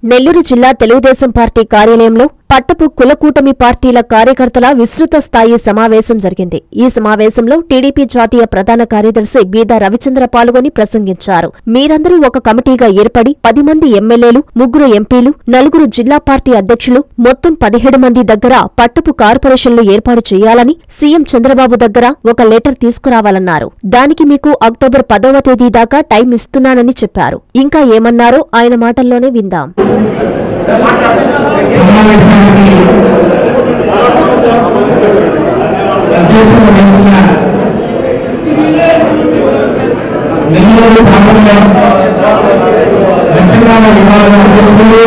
నెల్లూరు జిల్లా తెలుగుదేశం పార్టీ కార్యాలయంలో పట్టపు కులకూటమి పార్టీల కార్యకర్తల విస్తృత స్థాయి సమావేశం జరిగింది ఈ సమావేశంలో టీడీపీ జాతీయ ప్రధాన కార్యదర్శి బీదా రవిచంద్ర పాల్గొని ప్రసంగించారు మీరందరూ ఒక కమిటీగా ఏర్పడి పది మంది ఎమ్మెల్యేలు ముగ్గురు ఎంపీలు నలుగురు జిల్లా పార్టీ అధ్యక్షులు మొత్తం పదిహేడు మంది దగ్గర పట్టపు కార్పొరేషన్లు ఏర్పాటు చేయాలని సీఎం చంద్రబాబు దగ్గర ఒక లెటర్ తీసుకురావాలన్నారు దానికి మీకు అక్టోబర్ పదవ తేదీ దాకా టైం ఇస్తున్నానని చెప్పారు ఇంకా ఏమన్నారో ఆయన మాటల్లోనే విందాం సమావేశానికి అధ్యక్షత వహించిన నెల్లూరు పార్లమెంట్ దక్షిణాల విభాగం అధ్యక్షులు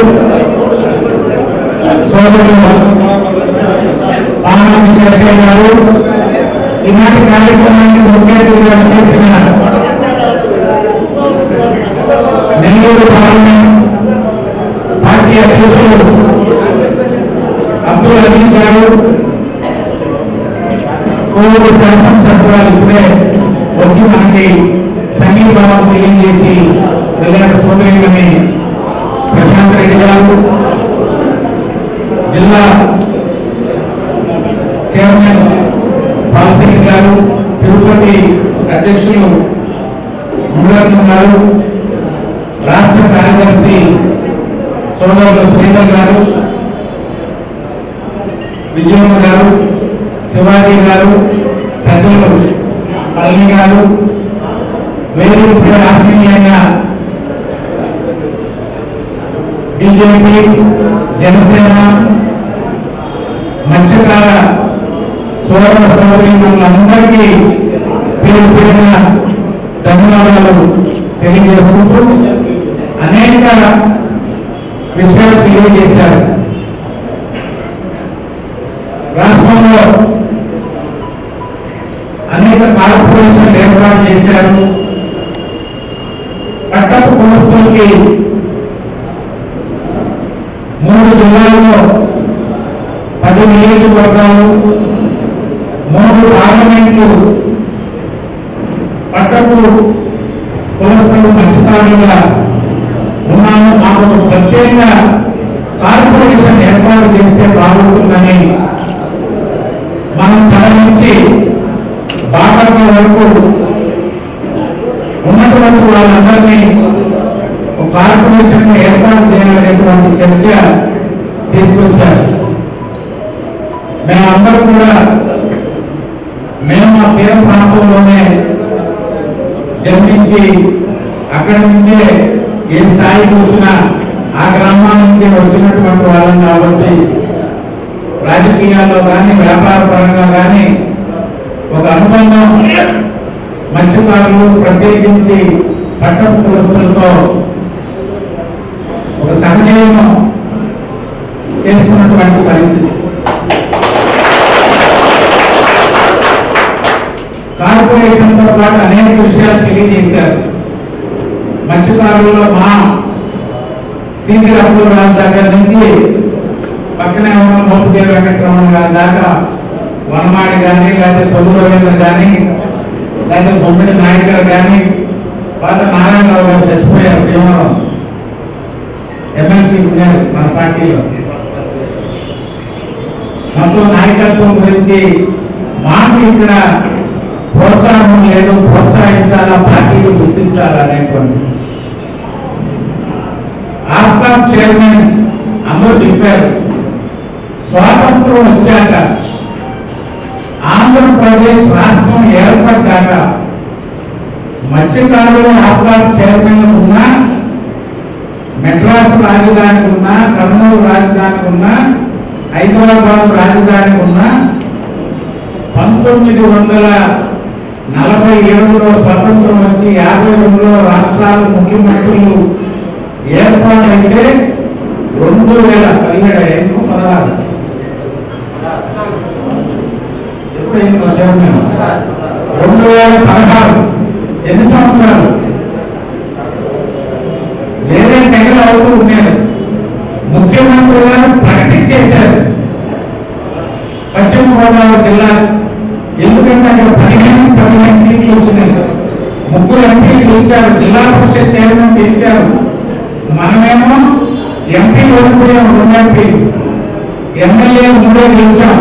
సోదరులు పార్లమెంట్ శేషయ్య గారు ఈనాటి కార్యక్రమానికి ముఖ్య అతిథిగా చేసిన నెల్లూరు పార్లమెంట్ పార్టీ అధ్యక్షులు అబ్దుల్ అజీజ్ గారు కోవిడ్ శాసనసభ్యురాలు ఇప్పుడే వచ్చి మనకి సంఘీభావం తెలియజేసి వెళ్ళిన సోదరులని ప్రశాంత్ రెడ్డి గారు జిల్లా చైర్మన్ పాలశెట్టి గారు తిరుపతి అధ్యక్షులు మురళి గారు రాష్ట్ర కార్యదర్శి సోదరులు శ్రీధర్ గారు విజయమ్మ గారు శివాజీ గారు పెద్దలు పళని గారు వేదికపై ఆసీనులైన బీజేపీ జనసేన మత్స్యకార సోదర సోదరీమణులందరికీ పేరు పేరున ధన్యవాదాలు తెలియజేసుకుంటూ అనేక విషయాలు తెలియజేశారు రాష్ట్రంలో అనేక కార్పొరేషన్లు ఏర్పాటు చేశారు పట్టపు కులస్తులకి మూడు జిల్లాల్లో పది నియోజకవర్గాలు మూడు పార్లమెంట్లు పట్టపు కులస్తులు మత్స్యకారులుగా ఉన్నాము మాకు ఒక ప్రత్యేక కార్పొరేషన్ ఏర్పాటు చేస్తే బాగుంటుందని మనం తల నుంచి బాపట్ల వరకు ఉన్నటువంటి వాళ్ళందరినీ ఒక కార్పొరేషన్ ఏర్పాటు చేయాలనేటువంటి చర్చ తీసుకొచ్చారు మేమందరం కూడా మేము మా తీర ప్రాంతంలోనే జన్మించి అక్కడి నుంచే ఏ స్థాయికి వచ్చినా ఆ గ్రామాల నుంచే వచ్చినటువంటి వాళ్ళం కాబట్టి రాజకీయాల్లో కానీ వ్యాపార పరంగా కానీ ఒక అనుబంధం మత్స్యకారులు ప్రత్యేకించి పట్టపు కులస్తులతో ఒక సహజీవనం చేసుకున్నటువంటి పరిస్థితి కార్పొరేషన్తో పాటు అనేక విషయాలు తెలియజేశారు మత్స్యకారులలో మా సీనియర్ అబ్దుల్ రాజు దగ్గర నుంచి పక్కనే ఉన్న మోపుదేవి వెంకటరమణ గారి దాకా వనమాడి కానీ లేకపోతే పొద్దు రవీంద్ర కానీ లేకపోతే బొమ్మిడి నాయక్ గారు కానీ పాత నారాయణరావు గారు చచ్చిపోయారు భీమవరం ఎమ్మెల్సీ ఉన్నారు మన పార్టీలో మొత్తం నాయకత్వం గురించి మాకు ఇక్కడ ప్రోత్సాహం లేదు ప్రోత్సహించాలా పార్టీలు గుర్తించాలా అనేటువంటి ఆఫ్ఘాన్ చైర్మన్ అందరూ చెప్పారు స్వాతంత్రం వచ్చాక ఆంధ్రప్రదేశ్ రాష్ట్రం ఏర్పడ్డాక మత్స్యకారులు ఆఫ్ఘాన్ చైర్మన్ ఉన్నా మెడ్రాస్ రాజధానికి ఉన్నా కర్నూలు రాజధానికి ఉన్నా హైదరాబాద్ రాజధానికి ఉన్నా పంతొమ్మిది వందల నలభై ఏడులో స్వతంత్రం వచ్చి యాభై రెండులో రాష్ట్రాల ముఖ్యమంత్రులు ఏర్పాటైతే రెండు వేల పదిహేడు ఎందుకు పదహారు ఎప్పుడు అయింది మా చైర్మన్ రెండు వేల పదహారు ఎన్ని సంవత్సరాలు వేరే దగ్గర అవుతూ ఉన్నారు ముఖ్యమంత్రి గారు ప్రకటించేశారు పశ్చిమ గోదావరి జిల్లా ఎందుకంటే అక్కడ పదిహేను పదిహేను సీట్లు వచ్చినాయి ముగ్గురు ఎంపీలు గెలిచారు జిల్లా పరిషత్ చైర్మన్ గెలిచారు మనమేమో ఎంపీ ఓడిపోయాం రెండు ఎంపీ ఎమ్మెల్యే మూడే గెలిచాం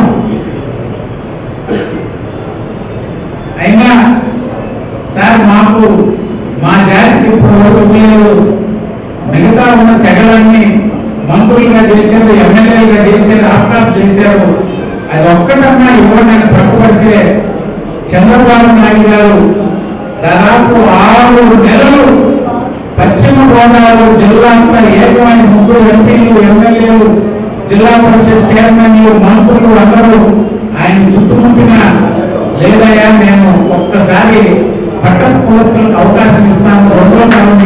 అయినా సార్ మాకు మా జాతికి ఇప్పుడు వరకు ఇవ్వలేదు మిగతా ఉన్న తెగలన్నీ మంత్రులుగా చేశారు ఎమ్మెల్యేలుగా చేశారు ఆప్కాప్ చేశారు అది ఒక్కటన్నా ఇవ్వండి అని పట్టుబడితే చంద్రబాబు నాయుడు గారు దాదాపు ఆరు నెలలు పశ్చిమ గోదావరి జిల్లా అంతా ఏకమైన ముగ్గురు ఎంపీలు ఎమ్మెల్యేలు జిల్లా పరిషత్ చైర్మన్లు మంత్రులు అందరూ ఆయన చుట్టుముట్టిన లేదయ్యా నేను ఒక్కసారి పట్టణ కులస్తులకు అవకాశం ఇస్తాను రెండో తరం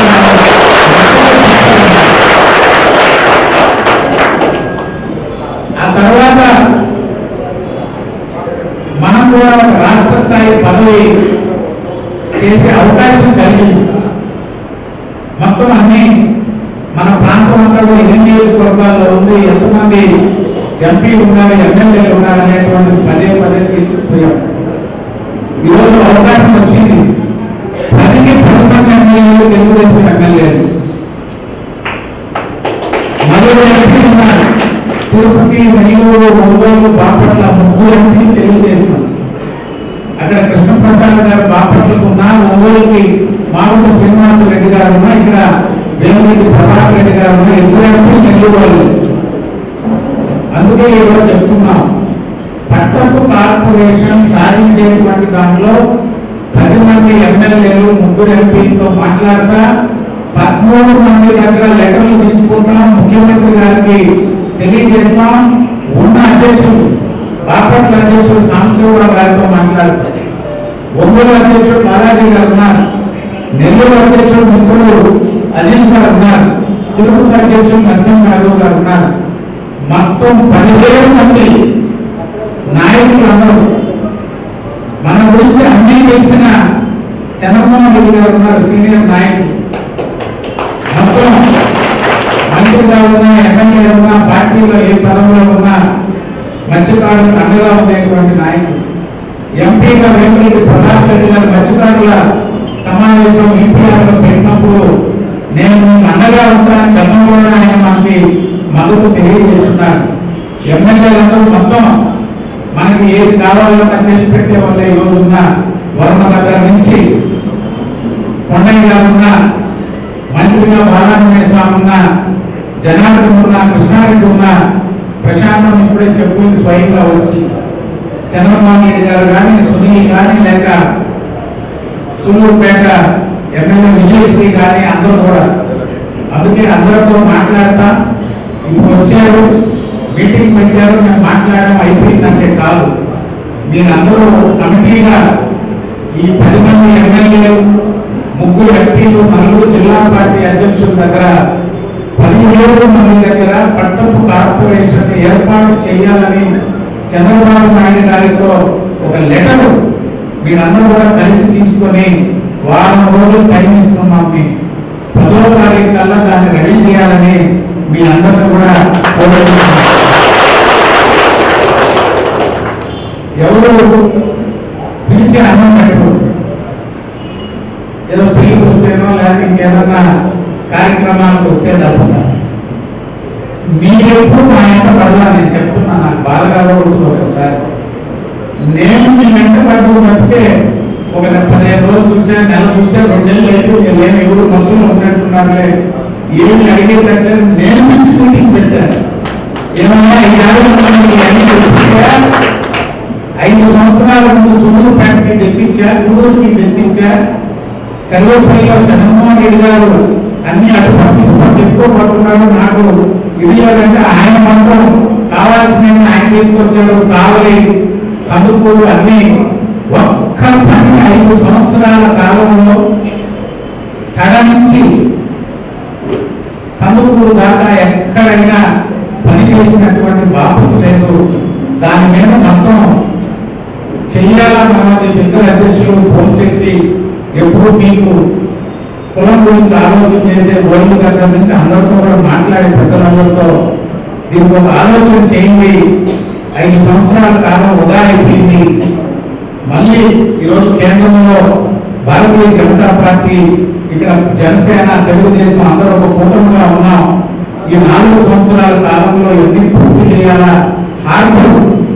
ఆ తర్వాత మనం కూడా ఒక రాష్ట్ర స్థాయి పదవి చేసే అవకాశం కలిగింది మొత్తం అన్ని మన ప్రాంతం అంతా కూడా ఎన్ని నియోజకవర్గాల్లో ఉంది ఎంతమంది ఎంపీ ఉన్నారు ఎమ్మెల్యేలు ఉన్నారు అనేటువంటిది పదే పదే తీసుకుపోయాం ఈరోజు అవకాశం వచ్చింది పదికి పది మంది ఎమ్మెల్యేలు తెలుగుదేశం ఎమ్మెల్యేలు మరో ఎంపీ ఉన్నారు తిరుపతి నెల్లూరు ఒంగోలు బాపట్ల ముగ్గురు ఎంపీ తెలుగుదేశం అక్కడ కృష్ణప్రసాద్ గారు బాపట్లకు ఉన్నా ఒంగోలుకి మాగుంట శ్రీనివాసరెడ్డి గారు ఉన్నా ఇక్కడ వేమిరెడ్డి ప్రభాకర్ రెడ్డి గారు ఉన్నా ఇద్దరు ఎంపీ నెల్లూరు వాళ్ళు అందుకే ఈరోజు చెప్తున్నాం పట్టపు కార్పొరేషన్ సాధించేటువంటి దాంట్లో పది మంది ఎమ్మెల్యేలు ముగ్గురు ఎంపీలతో మాట్లాడతా పదమూడు మంది దగ్గర లెటర్లు తీసుకుంటాం ముఖ్యమంత్రి గారికి తెలియజేస్తాం ఉన్న అధ్యక్షుడు బాపట్ల అధ్యక్షుడు సాంబశివరావు గారితో మాట్లాడతాం ఒంగోలు అధ్యక్షుడు బాలాజీ గారు ఉన్నారు నెల్లూరు అధ్యక్షుడు మిత్రుడు అజీజ్ గారు ఉన్నారు తిరుపతి అధ్యక్షుడు నరసింహ యాదవ్ గారు ఉన్నారు మొత్తం పదిహేడు మంది నాయకులు అందరూ మన గురించి అన్నీ తెలిసిన చంద్రమోహన్ రెడ్డి గారు ఉన్నారు సీనియర్ నాయకులు మొత్తం మంత్రిగా ఉన్నా ఎమ్మెల్యే ఉన్నా పార్టీలో ఏ పదవిలో ఉన్నా మత్స్యకారులకు అండగా ఉండేటువంటి నాయకులు ఎంపీగా వేమిరెడ్డి ప్రతాప్ రెడ్డి గారు మత్స్యకారుల సమావేశం ఈపీఆర్లో పెట్టినప్పుడు నేను మీకు అండగా ఉంటానని గతంలో ఆయన మనకి మద్దతు తెలియజేస్తున్నారు ఎమ్మెల్యేలందరూ మొత్తం మనకి ఏది కావాలన్నా చేసి పెట్టే వాళ్ళ ఈ రోజు ఉన్న వర్మ దగ్గర నుంచి కొండయ్య గారు ఉన్న మంత్రిగా బాలాంజనేయ స్వామి ఉన్న జనార్దన్ ఉన్న కృష్ణారెడ్డి ఉన్న ప్రశాంతం ఇప్పుడే చెప్పుకుంది స్వయంగా వచ్చి చంద్రబాబు నాయుడు గారు కానీ సునీల్ కానీ లేక సులూరుపేట ఎమ్మెల్యే విజయశ్రీ కానీ అందరూ కూడా అందుకే అందరితో మాట్లాడతా ఇప్పుడు వచ్చారు మీటింగ్ పెట్టారు మేము మాట్లాడడం అయిపోయిందంటే కాదు మీరందరూ కమిటీగా ఈ పది మంది ఎమ్మెల్యేలు ముగ్గురు ఎంపీలు నలుగురు జిల్లా పార్టీ అధ్యక్షుల దగ్గర పదిహేడు మంది దగ్గర పట్టపు కార్పొరేషన్ ఏర్పాటు చేయాలని చంద్రబాబు నాయుడు గారితో ఒక లెటర్ మీరందరూ కూడా కలిసి తీసుకొని వారం రోజులు టైం ఇస్తున్నాం మీకు పదో తారీఖు కల్లా దాన్ని రెడీ చేయాలని మీ అందరిని కూడా కోరుతున్నాను ఎవరు పిలిచి అన్నం పెట్టు ఏదో పెళ్లికి వస్తేనో లేకపోతే ఇంకేదన్నా కార్యక్రమాలకు వస్తే తప్పక మీరెప్పుడు మా వెంట పడలా నేను చెప్తున్నా నాకు బాధగా ఉంటుంది ఒకసారి నేను మీ వెంట పడ్డు తప్పితే ఒక పదిహేను రోజులు చూశాను నెల చూశాను రెండు నెలలు అయిపోయి నేను ఎవరు మంత్రులు ఉన్నట్టున్నారులే ఏమి అడిగేటట్లే నేను మంచి మీటింగ్ పెట్టాను ఏమన్నా ఈ ఆలోచన అన్ని చెప్తే ఐదు సంవత్సరాల ముందు సుందరపేటకి తెచ్చించా గుడూరుకి తెచ్చించా సర్వేపల్లిలో చంద్రమోహన్ రెడ్డి గారు అన్ని అటు పట్టు ఇటు పట్టు ఎత్తుకోబడుతున్నాడు నాకు ఇది అంటే ఆయన మొత్తం కావాల్సిన ఆయన తీసుకొచ్చాడు కావలి కందుకూరు అన్ని ఒక్క పని ఐదు సంవత్సరాల కాలంలో తడ నుంచి కందుకూరు దాకా ఎక్కడైనా పని చేసినటువంటి బాపతు లేదు దాని మీద మొత్తం చెయ్యాలన్నది ఇద్దరు అధ్యక్షులు పోల్శెట్టి ఎప్పుడు మీకు కులం గురించి ఆలోచన చేసే ఓళ్ళ దగ్గర నుంచి అందరితో కూడా మాట్లాడే పెద్దలందరితో దీనికి ఒక ఆలోచన చేయండి ఐదు సంవత్సరాల కాలం వృధా అయిపోయింది మళ్ళీ ఈరోజు కేంద్రంలో భారతీయ జనతా పార్టీ ఇక్కడ జనసేన తెలుగుదేశం అందరూ ఒక కూటమిగా ఉన్నాం ఈ నాలుగు సంవత్సరాల కాలంలో ఎన్ని పూర్తి చేయాలా హార్బర్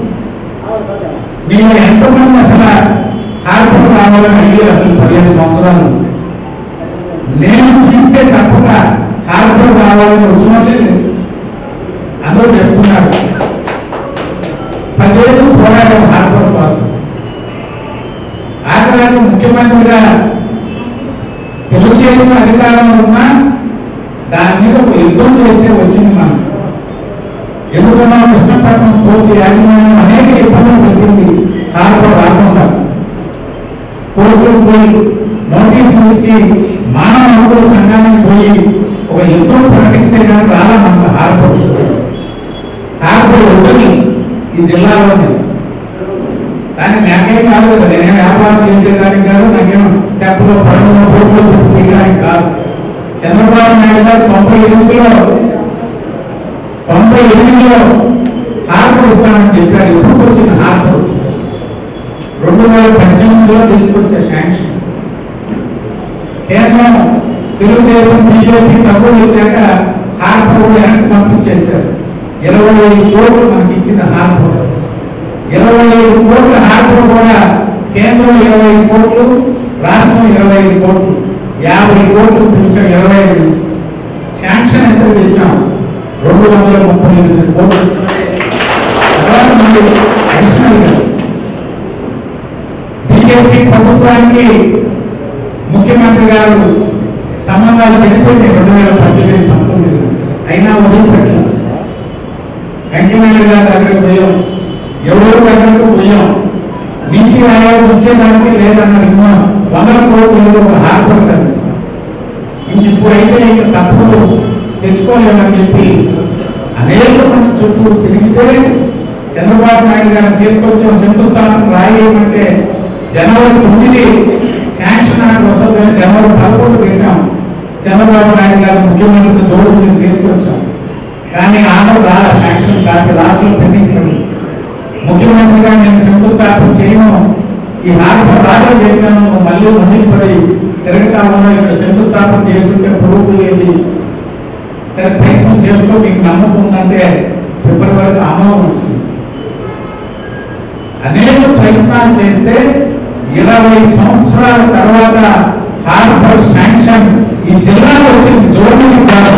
మేము ఎంతమంది అసలు హార్బర్ కావాలని అడిగారు అసలు పదిహేను సంవత్సరాలు నేను తీస్తే తప్పక హార్బర్ కావాలని వచ్చినదే లేదు అందరూ చెప్తున్నారు పదేళ్ళు పోరాడాం హార్బర్ కోసం ఆఖరానికి ముఖ్యమంత్రిగా తెలుగుదేశం అధికారంలో ఉన్నా దాని మీద ఒక యుద్ధం చేస్తే వచ్చింది మనకు ఎందుకన్నా కృష్ణపట్నం కోర్టు యాజమాన్యం అనేక ఇబ్బందులు పెట్టింది హార్బర్ రాకుండా కోర్టులకు పోయి నోటీసులు ఇచ్చి మానవ హక్కుల సంఘానికి పోయి ఒక యుద్ధం ప్రకటిస్తే కానీ రాలా మనకు హార్బర్ హార్బర్ వద్దని ఈ జిల్లాలోనే కానీ నాకేం కాదు కదా నేనే వ్యాపారం చేసేదానికి కాదు నాకేం తెప్పలో పడవలో బోట్లో పెట్టి చేయడానికి కాదు చంద్రబాబు నాయుడు గారు తొంభై ఎనిమిదిలో తొంభై ఎనిమిదిలో హార్బర్ ఇస్తామని చెప్పాడు ఎప్పుడు వచ్చింది హార్బర్ రెండు వేల పద్దెనిమిదిలో తీసుకొచ్చే శాంక్షన్ కేంద్రం తెలుగుదేశం బీజేపీ తక్కువ ఇచ్చాక హార్బర్ కూడా వెనక్కి పంపించేశారు ఇరవై ఐదు కోట్లు మనకి ఇచ్చిన హార్బర్ ఇరవై ఐదు కోట్ల హార్బర్ కూడా కేంద్రం ఇరవై ఐదు కోట్లు రాష్ట్రం ఇరవై ఐదు కోట్లు యాభై కోట్లు పెంచాం ఇరవై ఐదు నుంచి శాంక్షన్ ఎంత తెచ్చాం రెండు వందల ముప్పై ఎనిమిది కోట్లు తర్వాత మళ్ళీ అడిషనల్ గా బీజేపీ ప్రభుత్వానికి ముఖ్యమంత్రి గారు సంబంధాలు చెడిపోయినాయి రెండు వేల పద్దెనిమిది పంతొమ్మిది అయినా వదిలిపెట్టలేదు వెంకయ్యనాయుడు గారి దగ్గరికి పోయాం ఎవరో దగ్గరకు పోయాం నీతి ఆయోగ్ వచ్చేదానికి లేదన్న విధంగా వందల కోట్లు ఒక హార్బర్ కదా ఇంక ఇప్పుడైతే ఇంక తప్పులు తెచ్చుకోలేమని చెప్పి అనేక మంది చుట్టూ తిరిగితే చంద్రబాబు నాయుడు గారిని తీసుకొచ్చిన శంకుస్థాపన రాయేయమంటే జనవరి తొమ్మిది శాంక్షన్ ఆర్డర్ వస్తుందని జనవరి పదకొండు పెట్టాం చంద్రబాబు నాయుడు గారు ముఖ్యమంత్రి జోడుని తీసుకొచ్చాం కానీ ఆర్డర్ రాల శాంక్షన్ కాపీ రాష్ట్రంలో పెండింగ్ పడి ముఖ్యమంత్రిగా నేను శంకుస్థాపన చేయను ఈ హార్బర్ రాజా చెప్పాను నువ్వు మళ్ళీ ముందుకు పడి తిరగటా ఉన్నా ఇక్కడ శంకుస్థాపన చేస్తుంటే పురుగు ఏది సరే ప్రయత్నం చేసుకో మీకు నమ్మకం ఉందంటే ఫిబ్రవరికి అమలు వచ్చింది అనేక ప్రయత్నాలు చేస్తే ఇరవై సంవత్సరాల తర్వాత హార్బర్ శాంక్షన్ ఈ జిల్లాకు వచ్చింది జోడించి కాదు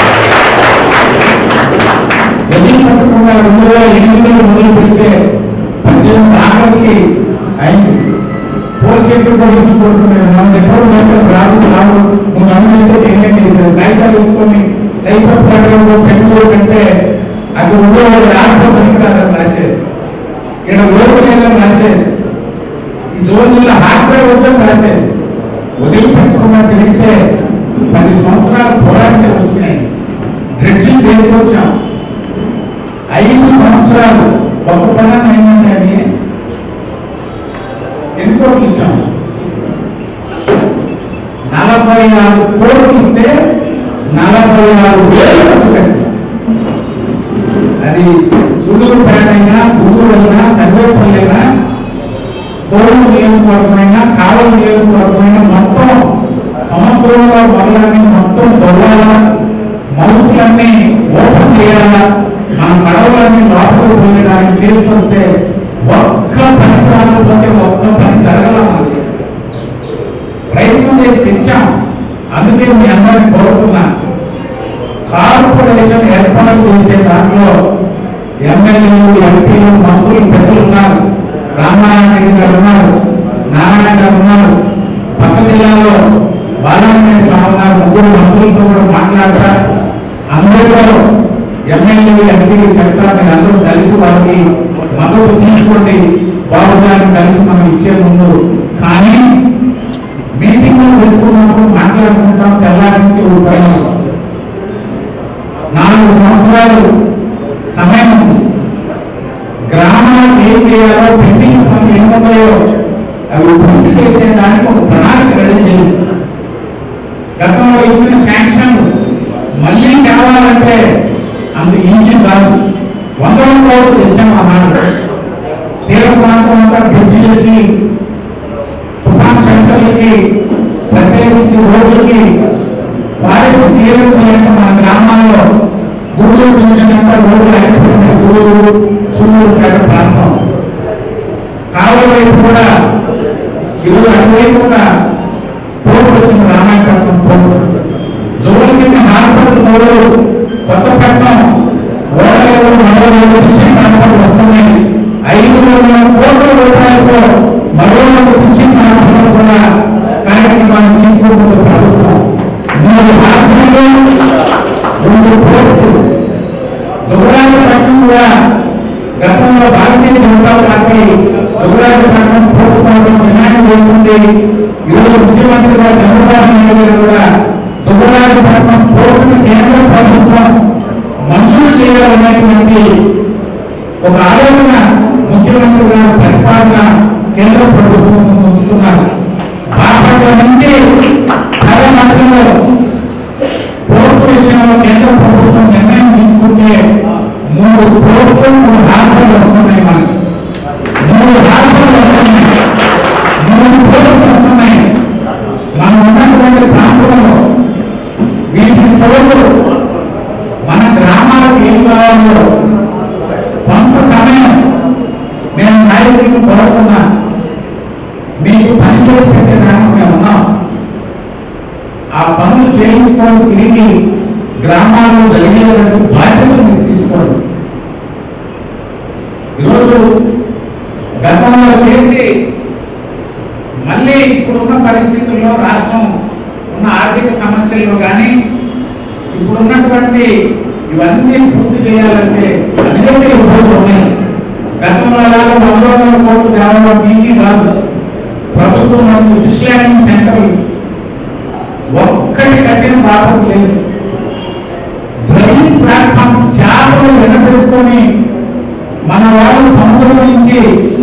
వదిలిపెట్టకుండా రెండు వేల ఎనిమిదిలో మొదలు పెడితే పద్దెనిమిది ఆఖరికి అయింది పోలీస్ సెక్టర్ పోలీసు కోరుకున్నారు మన దగ్గర ఉన్నట్టు రాదు రాదు నువ్వు నమ్మితే నేనేం చేసేది కాగితాలు ఎత్తుకొని సైబర్ ప్రకటనలో పెట్టుకోరు కంటే అక్కడ ఉండేవాళ్ళు రాకపోతే పనికిరాదని రాసేది ఇక్కడ ఓటు లేదని రాసేది ఈ జోన్ జిల్లా హార్డ్వేర్ వద్దని రాసేది వదిలిపెట్టకుండా తిరిగితే పది సంవత్సరాలు పోరాడితే వచ్చినాయి డ్రెడ్జింగ్ తీసుకొచ్చాం ఐదు సంవత్సరాలు ఒక పని అయిందంటే అని ఎన్ని కోట్లు ఇచ్చాము నలభై నాలుగు కోట్లు ఇస్తే నలభై నాలుగు వేలు ఖర్చు పెట్టాం అది సూళ్ళూరుపేట అయినా గుంటూరు అయినా సర్వేపల్లి అయినా కోరు నియోజకవర్గమైనా కావలి నియోజకవర్గమైనా మొత్తం సముద్రంలో మొదలన్నీ మొత్తం దొరవాలా మౌతులన్నీ ఓపెన్ చేయాలా మన పడవలన్నీ లోపలికి పోయడానికి తీసుకొస్తే ఒక్క పని రాకపోతే ఒక్క పని జరగల మనకి ప్రయత్నం చేసి తెచ్చాం అందుకే మీ అందరిని కోరుతున్నా కార్పొరేషన్ ఏర్పాటు చేసే దాంట్లో ఎమ్మెల్యేలు ఎంపీలు మంత్రులు పెద్దలు ఉన్నారు రామారాయణ రెడ్డి గారు ఉన్నారు నారాయణ గారు ఉన్నారు పక్క జిల్లాలో బాలరామయ్య స్వామి ఉన్నారు ముగ్గురు మంత్రులతో కూడా మాట్లాడతా అందరిలో ఎమ్మెల్యేలు ఎంపీలు చెప్తా మీరు అందరూ కలిసి వారికి మద్దతు తీసుకోండి బాబు గారిని కలిసి మనం ఇచ్చే ముందు కానీ మీటింగ్లో పెట్టుకున్నప్పుడు మాట్లాడుకుంటాం తెల్లారి నుంచి ఊరుకోవడం నాలుగు సంవత్సరాలు సమయం ఉంది గ్రామాలకు ఏం చేయాలో పెండింగ్ పనులు ఏమున్నాయో అవి పూర్తి చేసేదానికి ఒక ప్రణాళిక రెడీ చేయండి గతంలో ఇచ్చిన శాంక్షన్ మళ్ళీ కావాలంటే అంత ఈజీ కాదు వందల కోట్లు తెచ్చాం అన్నాడు తీర ప్రాంతం అంతా బ్రిడ్జిలకి తుఫాన్ సెంటర్లకి ప్రత్యేకించి రోడ్లకి ఫారెస్ట్ క్లియరెన్స్ లేక మన గ్రామాల్లో గూడూరు డివిజన్ అంతా రోడ్లు అయిపోయినాయి గూడూరు సూళ్ళూరుపేట ప్రాంతం కాలువ వైపు కూడా ఈరోజు అటువైపు కూడా పోర్టు వచ్చింది రామాయపట్నం పోర్టు జోలి కింద హార్బర్ రోడ్డు కొత్తపట్నం ఓడరేవు మరోరేవు ఫిషింగ్ హార్బర్ వస్తున్నాయి ఐదు వందల కోట్ల రూపాయలతో మరో ఒక ఫిషింగ్ హార్బర్ కూడా కార్యక్రమాన్ని తీసుకుంటుంది ప్రభుత్వం మూడు హార్బర్లు రెండు పోర్టులు దుగ్గరాజపట్నం కూడా గతంలో భారతీయ జనతా పార్టీ దుగ్గరాజపట్నం పోర్టు కోసం డిమాండ్ చేస్తుంది ఈరోజు ముఖ్యమంత్రిగా చంద్రబాబు నాయుడు గారు కూడా దుగ్గరాజపట్నం పోర్టును కేంద్ర ప్రభుత్వం మంజూరు చేయాలనేటువంటి ఒక ఆలోచన ముఖ్యమంత్రి గారు ప్రతిపాదన కేంద్ర ప్రభుత్వం ముందు ఉంచుతున్నారు బాపట్ల నుంచి పదమూడులో పోర్టు విషయంలో కేంద్ర ప్రభుత్వం నిర్ణయం తీసుకుంటే మూడు పోర్టులు మూడు హార్బర్లు వస్తున్నాయి మనకి మూడు హార్బర్లు వస్తున్నాయి మూడు పోర్టులు వస్తున్నాయి మనం ఉన్నటువంటి ప్రాంతంలో వీటికి తోడు మన గ్రామాలకు ఏం కావాలో కొంత సమయం నేను నాయకుడిని కోరుతున్నా మీకు పని చేసి పెట్టేదానికి మేము ఉన్నాం ఆ పనులు చేయించుకొని తిరిగి గ్రామాల్లో జరిగేటువంటి బాధ్యతలు మీరు తీసుకోండి ఈరోజు గతంలో చేసి మళ్ళీ ఇప్పుడున్న పరిస్థితుల్లో రాష్ట్రం ఉన్న ఆర్థిక సమస్యల్లో కానీ ఇప్పుడున్నటువంటి ఇవన్నీ పూర్తి చేయాలంటే అనేక ఇబ్బందులు ఉన్నాయి గతంలో అలాగే వంద వందల కోట్లు తేవడం ఈజీ కాదు ప్రభుత్వం నుంచి ఫిష్ ల్యాండింగ్ సెంటర్ ఒక్కటి కట్టిన బాధ లేదు డ్రైవింగ్ ప్లాట్ఫామ్స్ చేపలు వెనపెడుకొని మన వాళ్ళు సముద్రం నుంచి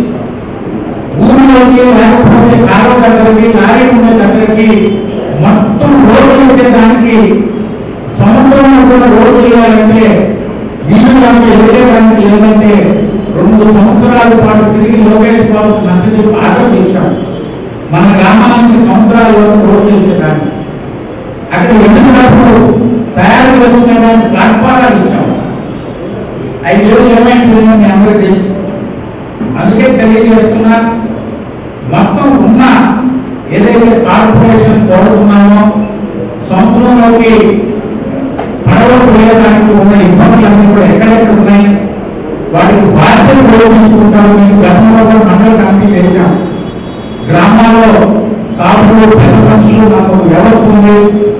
ఊరిలోకి లేకపోతే కాలువ దగ్గరికి లారీ ఉండే దగ్గరికి మొత్తం రోడ్లు వేసేదానికి సముద్రంలో కూడా రోడ్లు వేయాలంటే వీధులకు వేసేదానికి లేదంటే రెండు సంవత్సరాల పాటు తిరిగి లోకేష్ బాబు నచ్చజెప్పి ఆర్డర్ ఇచ్చాం మన గ్రామాల నుంచి సముద్రాల్లో రోడ్లు వేసేదానికి అక్కడ ఎండు చేపలు తయారు చేసుకునేదానికి ప్లాట్ఫారాలు ఇచ్చాం ఐదేళ్ళు ఏమైపోయిందో మీ అందరికీ తెలుసు అందుకే తెలియజేస్తున్నా మొత్తం ఉన్న ఏదైతే కార్పొరేషన్ కోరుతున్నామో సముద్రంలోకి పడవలు పోయేదానికి ఉన్న ఇబ్బందులన్నీ కూడా ఎక్కడెక్కడ ఉన్నాయి వాటికి బాధ్యత ఎవరు తీసుకుంటారు మీకు గతంలో కూడా మండల కమిటీ వేశాం గ్రామాల్లో కాపులు పెద్ద మనుషులు నాకు ఒక వ్యవస్థ ఉంది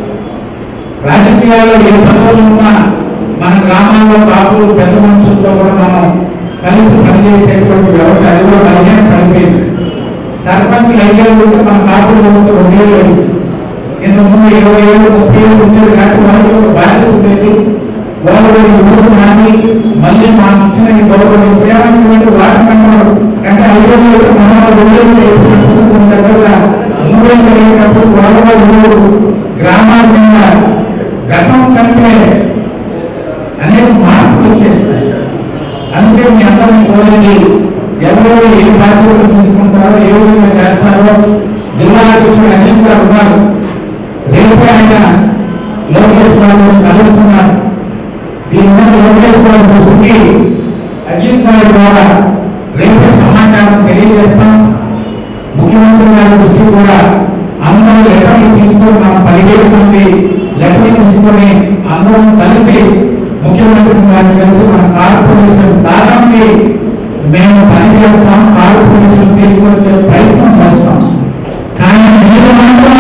రాజకీయాల్లో ఏ పదవులు ఉన్నా మన గ్రామాల్లో కాపులు పెద్ద మనుషులతో కూడా మనం కలిసి పనిచేసేటువంటి వ్యవస్థ అది కూడా బలహీన పడిపోయింది సర్పంచులు ఐదేళ్ళు ఉంటే మన కాపులు ప్రభుత్వం రెండేళ్ళు అయింది ఇంతకుముందు ఇరవై ఏళ్ళు ముప్పై ఏళ్ళు ఉండేది కాబట్టి వాళ్ళకి ఒక బాధ్యత ఉండేది వాళ్ళు కూడా ఈ ఊరు నాని మళ్ళీ మాకు ఇచ్చిన ఈ గౌరవం ఇప్పుడేమైనటువంటి వాటి మెంబర్ అంటే ఐదేళ్ళు అయితే మన రెండేళ్ళు అయిపోయినప్పుడు కొన్ని దగ్గర మూడేళ్ళు అయ్యేటప్పుడు గొడవ ఊరు గ్రామాల మీద గతం కంటే అనేక మార్పులు వచ్చేసాయి అందుకే మీ అందరిని కోరేది ఎవరెవరు ఏ బాధ్యతలు తీసుకుంటారో ఏ విధంగా చేస్తారో జిల్లా అధ్యక్షుడు అజిత్ గారు ఉన్నారు రేపు ఆయన లోకేష్ బాబు కలుస్తున్నారు దీని మీద లోకేష్ బాబు దృష్టికి అజిత్ గారి ద్వారా రేపే సమాచారం తెలియజేస్తాం ముఖ్యమంత్రి గారి దృష్టి కూడా అందరూ లెటర్లు తీసుకొని మనం పదిహేడు మంది లెటర్లు తీసుకొని అందరం కలిసి ముఖ్యమంత్రి గారిని కలిసి మన కార్పొరేషన్ సాధాన్ని మేము పనిచేస్తాం కార్పొరేషన్ తీసుకొచ్చే ప్రయత్నం చేస్తాం కానీ మీరు మాత్రం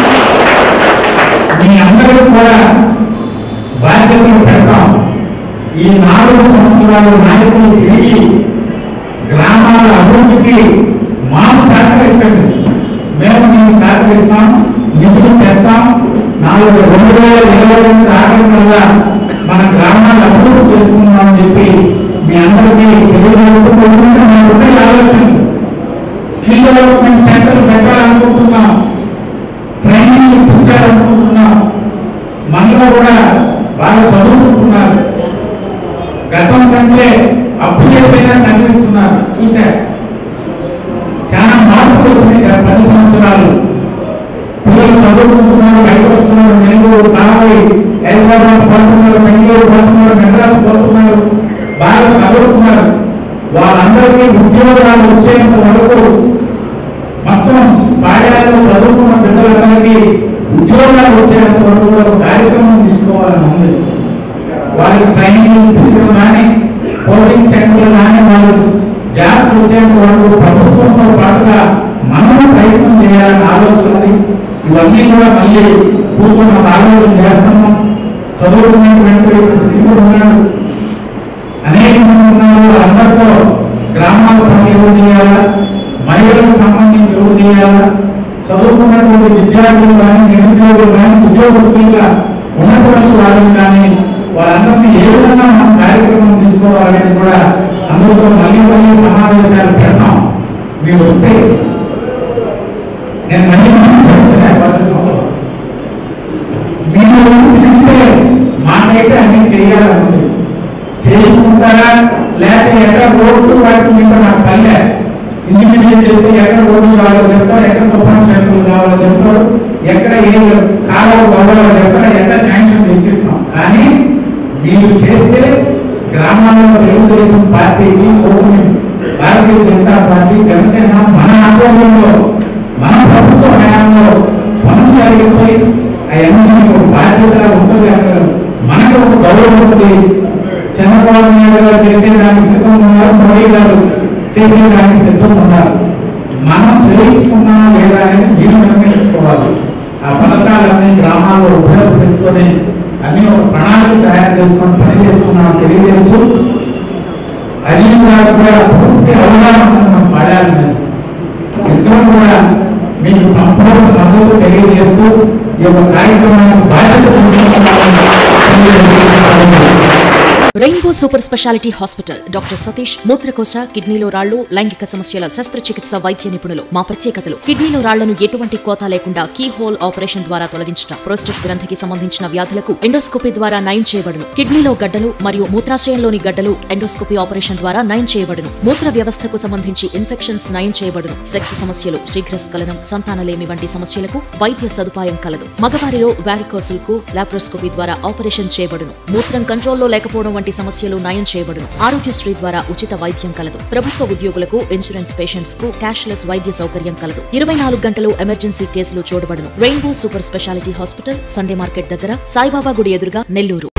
మీ అందరూ కూడా బాధ్యతలు పెడతాం ఈ నాలుగు సంవత్సరాలు నాయకులు తిరిగి గ్రామాల అభివృద్ధికి మాకు సహకరించండి మేము మీకు సహకరిస్తాం నిధులు తెస్తాం నాలుగు రెండు వేల ఇరవై రెండు ఆఖరి వల్ల మన గ్రామాలు అభివృద్ధి చేసుకుందామని చెప్పి మీ అందరికీ తెలియజేసుకుంటుంటే నాకు ఉండే ఆలోచన స్కిల్ డెవలప్మెంట్ సెంటర్ పెట్టాలనుకుంటున్నాం ట్రైనింగ్ ఇప్పించాలనుకుంటున్నాం మనలో కూడా బాగా చదువుకుంటున్నారు గతం కంటే అప్పు చేసైనా చదివిస్తున్నారు చూశా చాలా మార్పులు వచ్చినాయి గత పది సంవత్సరాలు పిల్లలు చదువుకుంటున్నారు బయట వస్తున్నారు నెల్లూరు కావలి హైదరాబాద్ పోతున్నారు బెంగళూరు పోతున్నారు వచ్చేంత వరకు మొత్తం పాఠశాలలో చదువుకున్న బిడ్డలందరికీ ఉద్యోగాలు వచ్చేంత వరకు కూడా ఒక కార్యక్రమం తీసుకోవాలని ఉంది వాళ్ళకి ట్రైనింగ్ ఇప్పించడం కానీ కోచింగ్ సెంటర్లు కానీ వాళ్ళు జాబ్స్ వచ్చేంత వరకు ప్రభుత్వంతో పాటుగా మనము ప్రయత్నం చేయాలని ఆలోచన ఉంది ఇవన్నీ కూడా మళ్ళీ కూర్చొని ఒక ఆలోచన చేస్తున్నాం చదువుకున్నటువంటి శ్రీకుడు ఉన్నాడు అనేక మంది ఉన్నారు అందరితో గ్రామాల పని ఎవరు చేయాలా మహిళలకు సంబంధించి ఎవరు చేయాలా చదువుకున్నటువంటి విద్యార్థులు కానీ నిరుద్యోగులు కానీ ఉద్యోగస్తులుగా ఉన్నటువంటి వాళ్ళని కానీ వాళ్ళందరినీ ఏ విధంగా మనం కార్యక్రమం తీసుకోవాలనేది కూడా అందరితో మళ్ళీ మళ్ళీ సమావేశాలు పెడతాం మీరు వస్తే నేను మళ్ళీ మళ్ళీ చెప్తున్నా పద్ధతిలో మీరు తింటే మాకైతే అన్ని చేయాలనుంది చేయించుకుంటారా లేకపోతే ఎక్కడ రోడ్లు వాటికి మీద నాకు పల్లె ఇంజనీరింగ్ చెప్తే ఎక్కడ రోడ్లు కావాలో చెప్తారు ఎక్కడ తుఫాన్ చేతులు కావాలో చెప్తారు ఎక్కడ ఏ కాలువ కావాలో చెప్తారు ఎక్కడ శాంక్షన్ తెచ్చిస్తాం కానీ మీరు చేస్తే గ్రామాల్లో తెలుగుదేశం పార్టీకి కూటమి భారతీయ జనతా పార్టీ జనసేన మన ఆధ్వర్యంలో మన ప్రభుత్వ హయాంలో పనులు జరిగిపోయి అవన్నీ ఒక బాధ్యత ఉంటుంది అక్కడ మనకు ఒక గౌరవం ఉంది చంద్రబాబు నాయుడు గారు చేసేదానికి సిద్ధం ఉన్నారు మోడీ గారు చేసేదానికి సిద్ధం ఉన్నారు మనం చేయించుకున్నామా లేదా అనేది మీరు నిర్ణయించుకోవాలి ఆ పథకాలన్నీ గ్రామాల్లో ఉపయోగపెట్టుకొని అన్ని ఒక ప్రణాళిక తయారు చేసుకొని పని చేస్తున్నాం తెలియజేస్తూ అజీవ్ గారు కూడా పూర్తి అవగాహన ఉంది మన పాడాలి మీద ఇద్దరం కూడా మీకు సంపూర్ణ మద్దతు తెలియజేస్తూ ఈ యొక్క కార్యక్రమానికి బాధ్యత తీసుకుంటున్నామని తెలియజేస్తున్నాను. Rainbow super speciality hospital doctor Satish మూత్రకోశ కిడ్నీలో రాళ్లు లైంగిక సమస్యల శస్త్రచికిత్స వైద్య నిపుణులు మా ప్రత్యేకతలు కిడ్నీలో రాళ్లను ఎటువంటి కోత లేకుండా కీ హోల్ ఆపరేషన్ ద్వారా తొలగించడం ప్రోస్టేట్ గ్రంథికి సంబంధించిన వ్యాధులకు ఎండోస్కోపీ ద్వారా నయం చేయబడును కిడ్నీలో గడ్డలు మరియు మూత్రాశయంలోని గడ్డలు ఎండోస్కోపీ ఆపరేషన్ ద్వారా నయం చేయబడును మూత్ర వ్యవస్థకు సంబంధించి ఇన్ఫెక్షన్స్ నయం చేయబడును సెక్స్ సమస్యలు శీఘ్రస్ఖలనం సంతానలేమి వంటి సమస్యలకు వైద్య సదుపాయం కలదు మగవారిలో వారికోసిల్ కు లాప్రోస్కోపీ ద్వారా ఆపరేషన్ చేయబడును మూత్రం కంట్రోల్లో లేకపోవడం వంటి సమస్యలు నయం చేయబడును ఆరోగ్యశ్రీ ద్వారా ఉచిత వైద్యం కలదు ప్రభుత్వ ఉద్యోగులకు ఇన్సూరెన్స్ పేషెంట్స్ కు క్యాష్లెస్ వైద్య సౌకర్యం కలదు ఇరవై నాలుగు గంటలు ఎమర్జెన్సీ కేసులు చూడబడును rainbow super speciality hospital Sunday market దగ్గర సాయిబాబా గుడి ఎదురుగా నెల్లూరు